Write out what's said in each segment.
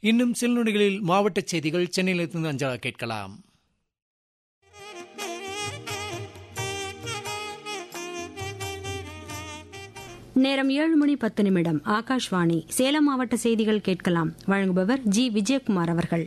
இன்னும் சில நொடிகளில் மாவட்ட செய்திகள் சென்னையிலிருந்து அஞ்சலா கேட்கலாம் நேரம் ஏழு மணி பத்து நிமிடம் ஆகாஷ்வாணி சேலம் மாவட்ட செய்திகள் கேட்கலாம் வழங்குபவர் ஜி விஜயகுமார் அவர்கள்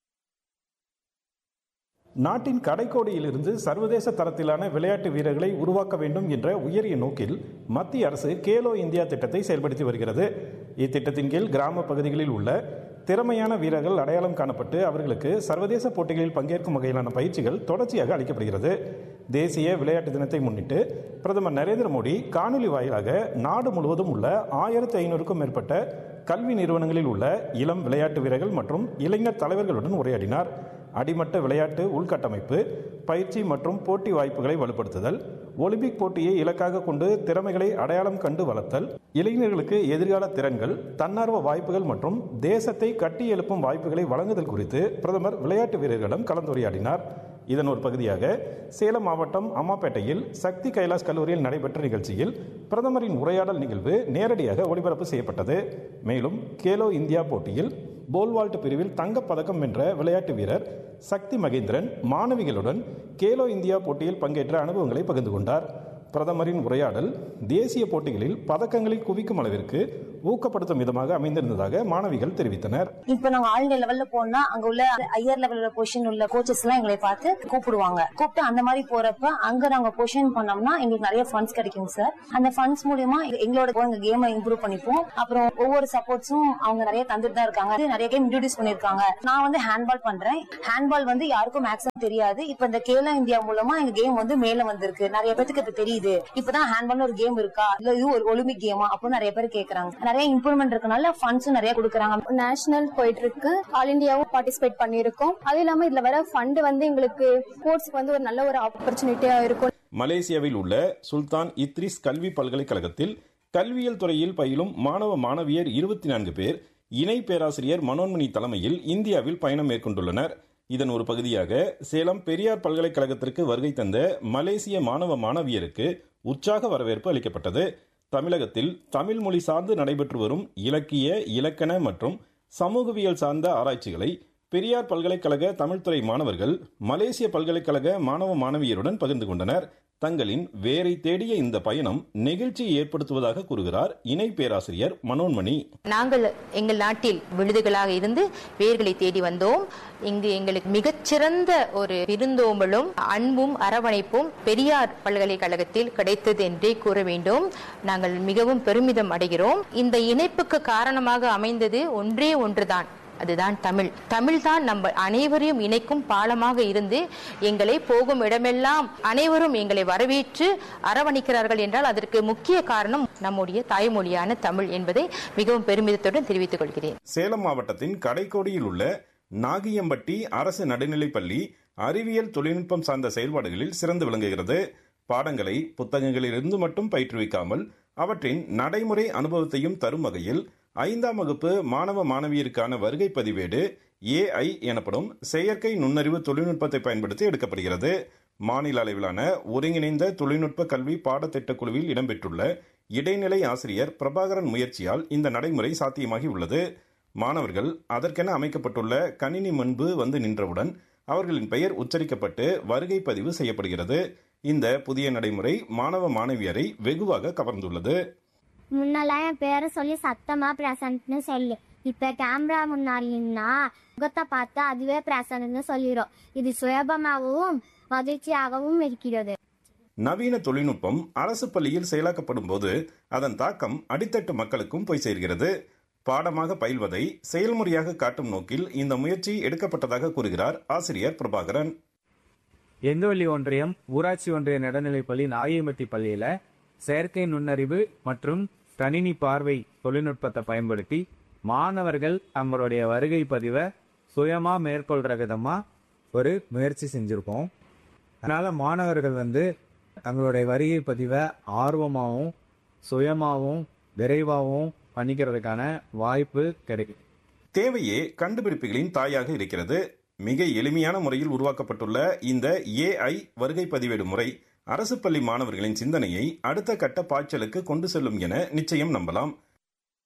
நாட்டின் கடைக்கோடியிலிருந்து சர்வதேச தரத்திலான விளையாட்டு வீரர்களை உருவாக்க வேண்டும் என்ற உயரிய நோக்கில் மத்திய அரசு கேலோ இந்தியா திட்டத்தை செயல்படுத்தி வருகிறது இத்திட்டத்தின் கீழ் கிராம பகுதிகளில் உள்ள திறமையான வீரர்கள் அடையாளம் காணப்பட்டு அவர்களுக்கு சர்வதேச போட்டிகளில் பங்கேற்கும் வகையிலான பயிற்சிகள் தொடர்ச்சியாக அளிக்கப்படுகிறது தேசிய விளையாட்டு தினத்தை முன்னிட்டு பிரதமர் நரேந்திர மோடி காணொலி வாயிலாக நாடு முழுவதும் உள்ள ஆயிரத்தி ஐநூறுக்கும் மேற்பட்ட கல்வி நிறுவனங்களில் உள்ள இளம் விளையாட்டு வீரர்கள் மற்றும் இளைஞர் தலைவர்களுடன் உரையாடினார் அடிமட்ட விளையாட்டு உள்கட்டமைப்பு பயிற்சி மற்றும் போட்டி வாய்ப்புகளை வலுப்படுத்துதல் ஒலிம்பிக் போட்டியை இலக்காக கொண்டு திறமைகளை அடையாளம் கண்டு வளர்த்தல் இளைஞர்களுக்கு எதிர்கால திறன்கள் தன்னார்வ வாய்ப்புகள் மற்றும் தேசத்தை கட்டி எழுப்பும் வாய்ப்புகளை வழங்குதல் குறித்து பிரதமர் விளையாட்டு வீரர்களிடம் கலந்துரையாடினார் இதன் ஒரு பகுதியாக சேலம் மாவட்டம் அம்மாப்பேட்டையில் சக்தி கைலாஸ் கல்லூரியில் நடைபெற்ற நிகழ்ச்சியில் பிரதமரின் உரையாடல் நிகழ்வு நேரடியாக ஒளிபரப்பு செய்யப்பட்டது மேலும் கேலோ இந்தியா போட்டியில் போல்வால்ட் பிரிவில் தங்கப்பதக்கம் வென்ற விளையாட்டு வீரர் சக்தி மகேந்திரன் மாணவிகளுடன் கேலோ இந்தியா போட்டியில் பங்கேற்ற அனுபவங்களை பகிர்ந்து கொண்டார் பிரதமரின் உரையாடல் தேசிய போட்டிகளில் பதக்கங்களை குவிக்கும் அளவிற்கு ஊக்கப்படுத்தும் விதமாக அமைந்திருந்ததாக மாணவிகள் தெரிவித்தனர் இப்ப நாங்க ஆல் இந்தியா லெவல்ல போனா அங்க உள்ள ஹையர் லெவல்ல பொசிஷன் உள்ள கோச்சஸ் எல்லாம் எங்களை பார்த்து கூப்பிடுவாங்க கூப்பிட்டு அந்த மாதிரி போறப்ப அங்க நாங்க பொசிஷன் பண்ணோம்னா எங்களுக்கு நிறைய ஃபண்ட்ஸ் கிடைக்கும் சார் அந்த ஃபண்ட்ஸ் மூலியமா எங்களோட எங்க கேமை இம்ப்ரூவ் பண்ணிப்போம் அப்புறம் ஒவ்வொரு சப்போர்ட்ஸும் அவங்க நிறைய தந்துட்டு தான் இருக்காங்க நிறைய கேம் இன்ட்ரோடியூஸ் பண்ணிருக்காங்க நான் வந்து ஹேண்ட்பால் பண்றேன் ஹேண்ட்பால் வந்து யாருக்கும் மேக்ஸிமம் தெரியாது இப்ப இந்த கேலோ இந்தியா மூலமா எங்க கேம் வந்து மேல வந்திருக்கு நிறைய பேருக்கு இது தெரியுது இப்பதான் ஹேண்ட்பால் ஒரு கேம் இருக்கா இல்ல இது ஒரு ஒலிம்பிக் கேமா அப்படின்னு நிறைய பேர் கேக்குறாங்க நிறைய இம்ப்ரூவ்மெண்ட் இருக்கனால ஃபண்ட்ஸும் நிறைய கொடுக்குறாங்க நேஷனல் போயிட்டு இருக்கு ஆல் இந்தியாவும் பார்ட்டிசிபேட் பண்ணியிருக்கோம் அது இல்லாம இதுல வர ஃபண்ட் வந்து எங்களுக்கு ஸ்போர்ட்ஸ்க்கு வந்து ஒரு நல்ல ஒரு ஆப்பர்ச்சுனிட்டியா இருக்கும் மலேசியாவில் உள்ள சுல்தான் இத்ரிஸ் கல்வி பல்கலைக்கழகத்தில் கல்வியியல் துறையில் பயிலும் மாணவ மாணவியர் இருபத்தி நான்கு பேர் இணை பேராசிரியர் மனோன்மணி தலைமையில் இந்தியாவில் பயணம் மேற்கொண்டுள்ளனர் இதன் ஒரு பகுதியாக சேலம் பெரியார் பல்கலைக்கழகத்திற்கு வருகை தந்த மலேசிய மாணவ மாணவியருக்கு உற்சாக வரவேற்பு அளிக்கப்பட்டது தமிழகத்தில் தமிழ் மொழி சார்ந்து நடைபெற்று வரும் இலக்கிய இலக்கண மற்றும் சமூகவியல் சார்ந்த ஆராய்ச்சிகளை பெரியார் பல்கலைக்கழக தமிழ்துறை மாணவர்கள் மலேசிய பல்கலைக்கழக மாணவ மாணவியருடன் பகிர்ந்து கொண்டனர் தங்களின் வேரை தேடிய இந்த பயணம் நெகிழ்ச்சியை ஏற்படுத்துவதாக கூறுகிறார் இணை பேராசிரியர் மனோன்மணி நாங்கள் எங்கள் நாட்டில் விழுதுகளாக இருந்து வேர்களை தேடி வந்தோம் இங்கு எங்களுக்கு மிகச்சிறந்த ஒரு விருந்தோம்பலும் அன்பும் அரவணைப்பும் பெரியார் பல்கலைக்கழகத்தில் கிடைத்தது என்றே கூற வேண்டும் நாங்கள் மிகவும் பெருமிதம் அடைகிறோம் இந்த இணைப்புக்கு காரணமாக அமைந்தது ஒன்றே ஒன்றுதான் அதுதான் தமிழ் தமிழ் தான் நம்ம அனைவரையும் இணைக்கும் பாலமாக இருந்து எங்களை போகும் இடமெல்லாம் அனைவரும் எங்களை வரவேற்று அரவணைக்கிறார்கள் என்றால் அதற்கு முக்கிய காரணம் நம்முடைய தாய்மொழியான தமிழ் என்பதை மிகவும் பெருமிதத்துடன் தெரிவித்துக் கொள்கிறேன் சேலம் மாவட்டத்தின் கடைக்கோடியில் உள்ள நாகியம்பட்டி அரசு நடுநிலைப்பள்ளி அறிவியல் தொழில்நுட்பம் சார்ந்த செயல்பாடுகளில் சிறந்து விளங்குகிறது பாடங்களை புத்தகங்களிலிருந்து மட்டும் பயிற்றுவிக்காமல் அவற்றின் நடைமுறை அனுபவத்தையும் தரும் வகையில் ஐந்தாம் வகுப்பு மாணவ மாணவியருக்கான வருகை பதிவேடு ஏஐ எனப்படும் செயற்கை நுண்ணறிவு தொழில்நுட்பத்தை பயன்படுத்தி எடுக்கப்படுகிறது மாநில அளவிலான ஒருங்கிணைந்த தொழில்நுட்ப கல்வி பாடத்திட்ட குழுவில் இடம்பெற்றுள்ள இடைநிலை ஆசிரியர் பிரபாகரன் முயற்சியால் இந்த நடைமுறை சாத்தியமாகி உள்ளது மாணவர்கள் அதற்கென அமைக்கப்பட்டுள்ள கணினி முன்பு வந்து நின்றவுடன் அவர்களின் பெயர் உச்சரிக்கப்பட்டு வருகை பதிவு செய்யப்படுகிறது இந்த புதிய நடைமுறை மாணவ மாணவியரை வெகுவாக கவர்ந்துள்ளது முன்னெல்லாம் என் பேரை சொல்லி சத்தமா பிரசன்ட்னு சொல்லு இப்ப கேமரா முன்னாடினா முகத்தை பார்த்தா அதுவே பிரசன்ட்னு சொல்லிடும் இது சுயபமாகவும் மகிழ்ச்சியாகவும் இருக்கிறது நவீன தொழில்நுட்பம் அரசு பள்ளியில் செயலாக்கப்படும் போது அதன் தாக்கம் அடித்தட்டு மக்களுக்கும் போய் சேர்கிறது பாடமாக பயில்வதை செயல்முறையாக காட்டும் நோக்கில் இந்த முயற்சி எடுக்கப்பட்டதாக கூறுகிறார் ஆசிரியர் பிரபாகரன் எந்தவள்ளி ஒன்றியம் ஊராட்சி ஒன்றிய நடுநிலைப்பள்ளி நாகியம்பட்டி பள்ளியில செயற்கை நுண்ணறிவு மற்றும் கணினி பார்வை தொழில்நுட்பத்தை பயன்படுத்தி மாணவர்கள் நம்மளுடைய வருகை பதிவை சுயமா மேற்கொள்ற விதமா ஒரு முயற்சி செஞ்சிருக்கோம் அதனால மாணவர்கள் வந்து தங்களுடைய வருகை பதிவை ஆர்வமாகவும் சுயமாகவும் விரைவாகவும் பண்ணிக்கிறதுக்கான வாய்ப்பு கிடைக்கும் தேவையே கண்டுபிடிப்புகளின் தாயாக இருக்கிறது மிக எளிமையான முறையில் உருவாக்கப்பட்டுள்ள இந்த ஏஐ வருகை பதிவேடு முறை அரசு பள்ளி மாணவர்களின் சிந்தனையை அடுத்த கட்ட பாய்ச்சலுக்கு கொண்டு செல்லும் என நிச்சயம் நம்பலாம்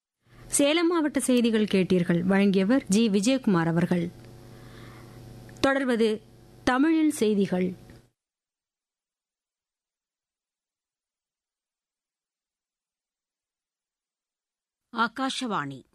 சேலம் மாவட்ட செய்திகள் கேட்டீர்கள் வழங்கியவர் ஜி விஜயகுமார் அவர்கள் தொடர்வது தமிழில் செய்திகள் ஆகாஷவாணி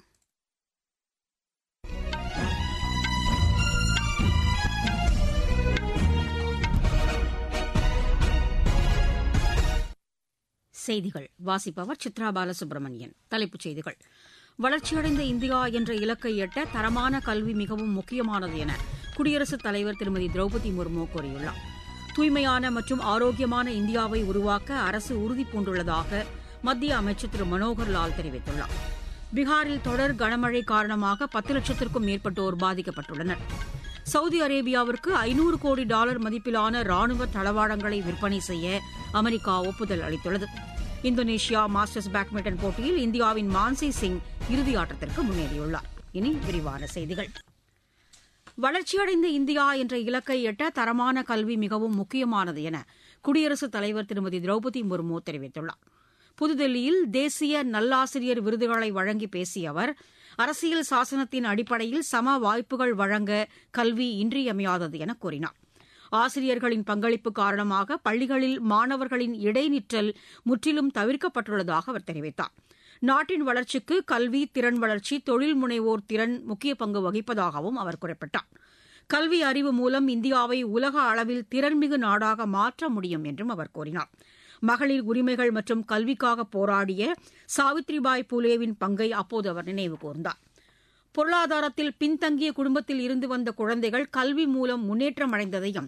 செய்திகள் வாசிப்பவர் சித்ரா பாலசுப்ரமணியன் தலைப்புச் செய்திகள் வளர்ச்சியடைந்த இந்தியா என்ற இலக்கை எட்ட தரமான கல்வி மிகவும் முக்கியமானது என குடியரசுத் தலைவர் திருமதி திரௌபதி முர்மு கூறியுள்ளார் தூய்மையான மற்றும் ஆரோக்கியமான இந்தியாவை உருவாக்க அரசு உறுதிபூண்டுள்ளதாக மத்திய அமைச்சர் திரு மனோகர் லால் தெரிவித்துள்ளார் பீகாரில் தொடர் கனமழை காரணமாக பத்து லட்சத்திற்கும் மேற்பட்டோர் பாதிக்கப்பட்டுள்ளனர் சவுதி அரேபியாவிற்கு ஐநூறு கோடி டாலர் மதிப்பிலான ராணுவ தளவாடங்களை விற்பனை செய்ய அமெரிக்கா ஒப்புதல் அளித்துள்ளது இந்தோனேஷியா மாஸ்டர்ஸ் பேட்மிண்டன் போட்டியில் இந்தியாவின் மான்சி சிங் இறுதி ஆட்டத்திற்கு முன்னேறியுள்ளார் இனி விரிவான செய்திகள் வளர்ச்சியடைந்த இந்தியா என்ற இலக்கை எட்ட தரமான கல்வி மிகவும் முக்கியமானது என குடியரசுத் தலைவர் திருமதி திரௌபதி முர்மு தெரிவித்துள்ளார் புதுதில்லியில் தேசிய நல்லாசிரியர் விருதுகளை வழங்கி பேசிய அவர் அரசியல் சாசனத்தின் அடிப்படையில் சம வாய்ப்புகள் வழங்க கல்வி இன்றியமையாதது என கூறினார் ஆசிரியர்களின் பங்களிப்பு காரணமாக பள்ளிகளில் மாணவர்களின் இடைநிற்றல் முற்றிலும் தவிர்க்கப்பட்டுள்ளதாக அவர் தெரிவித்தார் நாட்டின் வளர்ச்சிக்கு கல்வி திறன் வளர்ச்சி தொழில் முனைவோர் திறன் முக்கிய பங்கு வகிப்பதாகவும் அவர் குறிப்பிட்டார் கல்வி அறிவு மூலம் இந்தியாவை உலக அளவில் திறன்மிகு நாடாக மாற்ற முடியும் என்றும் அவர் கூறினார் மகளிர் உரிமைகள் மற்றும் கல்விக்காக போராடிய சாவித்ரிபாய் பூலேவின் பங்கை அப்போது அவர் நினைவு கூர்ந்தார் பொருளாதாரத்தில் பின்தங்கிய குடும்பத்தில் இருந்து வந்த குழந்தைகள் கல்வி மூலம் முன்னேற்றம் அடைந்ததையும்